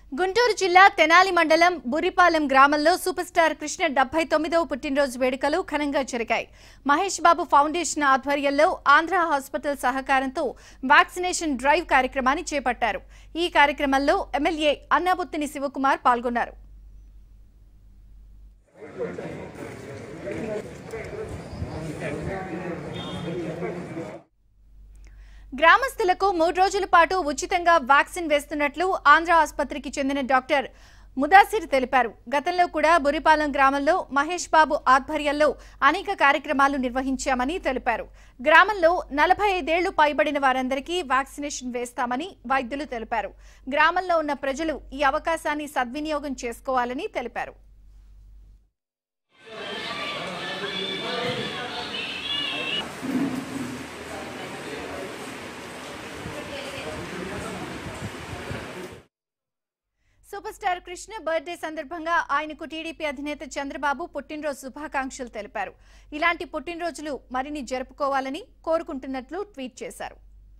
గుంటూరు జిల్లా తెనాలి మండలం బురిపాలెం గ్రామంలో సూపర్ స్టార్ కృష్ణ డెబ్బై తొమ్మిదవ పుట్టినరోజు వేడుకలు ఘనంగా జరిగాయి మహేష్ బాబు ఫౌండేషన్ ఆధ్వర్యంలో ఆంధ్ర హాస్పిటల్ సహకారంతో వ్యాక్సినేషన్ డ్రైవ్ కార్యక్రమాన్ని చేపట్టారు ఈ కార్యక్రమంలో ఎమ్మెల్యే అన్నాబుత్తిని శివకుమార్ పాల్గొన్నారు గ్రామస్తులకు మూడు రోజుల పాటు ఉచితంగా వ్యాక్సిన్ వేస్తున్నట్లు ఆంధ్ర ఆసుపత్రికి చెందిన డాక్టర్ ముదాసిర్ తెలిపారు గతంలో కూడా బురిపాలెం గ్రామంలో మహేష్ బాబు ఆధ్వర్యంలో అనేక కార్యక్రమాలు నిర్వహించామని తెలిపారు గ్రామంలో నలభై ఐదేళ్లు పైబడిన వారందరికీ వ్యాక్సినేషన్ వేస్తామని వైద్యులు తెలిపారు గ్రామంలో ఉన్న ప్రజలు ఈ అవకాశాన్ని సద్వినియోగం చేసుకోవాలని తెలిపారు సూపర్ స్టార్ కృష్ణ బర్త్డే సందర్భంగా ఆయనకు టీడీపీ అధినేత చంద్రబాబు పుట్టినరోజు శుభాకాంక్షలు తెలిపారు ఇలాంటి పుట్టినరోజులు మరిన్ని జరుపుకోవాలని కోరుకుంటున్నట్లు ట్వీట్ చేశారు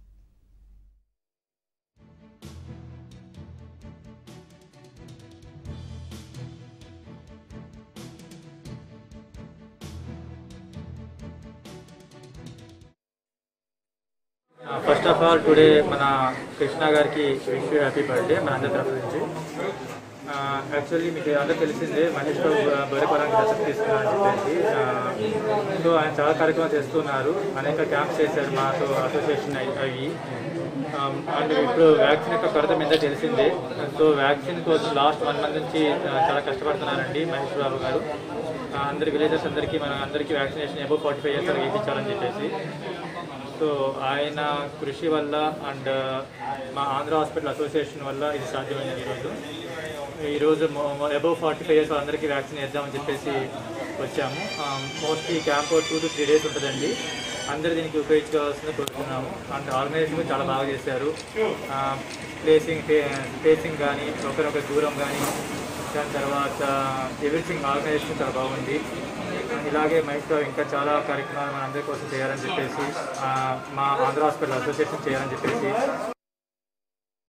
ఫస్ట్ ఆఫ్ ఆల్ టుడే మన కృష్ణ గారికి విష్ హ్యాపీ బర్త్డే మన అందరి తరఫు నుంచి యాక్చువల్లీ మీకు అందరూ తెలిసిందే మహేష్ బాబు బరిపరానికి దశకు తీసుకున్నారని చెప్పేసి సో ఆయన చాలా కార్యక్రమాలు చేస్తున్నారు అనేక క్యాంప్స్ చేశారు మాతో అసోసియేషన్ అయి- అవి అండ్ ఇప్పుడు వ్యాక్సిన్ యొక్క కొరత మీద తెలిసిందే సో వ్యాక్సిన్ కోసం లాస్ట్ వన్ మంత్ నుంచి ఆ, చాలా కష్టపడుతున్నారండి మహేష్ బాబు గారు ఆ, అందరి విలేజెస్ అందరికీ మన అందరికీ vaccination above forty five years వేయించాలని చెప్పేసి సో ఆయన కృషి వల్ల అండ్ మా ఆంధ్ర హాస్పిటల్ అసోసియేషన్ వల్ల ఇది సాధ్యమైంది ఈరోజు ఈరోజు అబౌవ్ ఫార్టీ ఫైవ్ ఇయర్స్ అందరికీ వ్యాక్సిన్ వేద్దామని చెప్పేసి వచ్చాము mostly camp two to three days ఉంటుందండి అందరూ దీనికి ఉపయోగించుకోవాల్సింది కోరుతున్నాము అండ్ ఆర్గనైజేషన్ కూడా చాలా బాగా చేశారు ప్లేసింగ్ ప్లేసింగ్ కానీ ఒకరొకరి దూరం కానీ దాని తర్వాత ఎవ్రీథింగ్ ఆర్గనైజేషన్ చాలా బాగుంది ఇలాగే మైక్లో ఇంకా చాలా కార్యక్రమాలు మన అందరి కోసం చేయాలని చెప్పేసి ఆ, మా ఆంధ్ర హాస్పిటల్ అసోసియేషన్ చేయాలని చెప్పేసి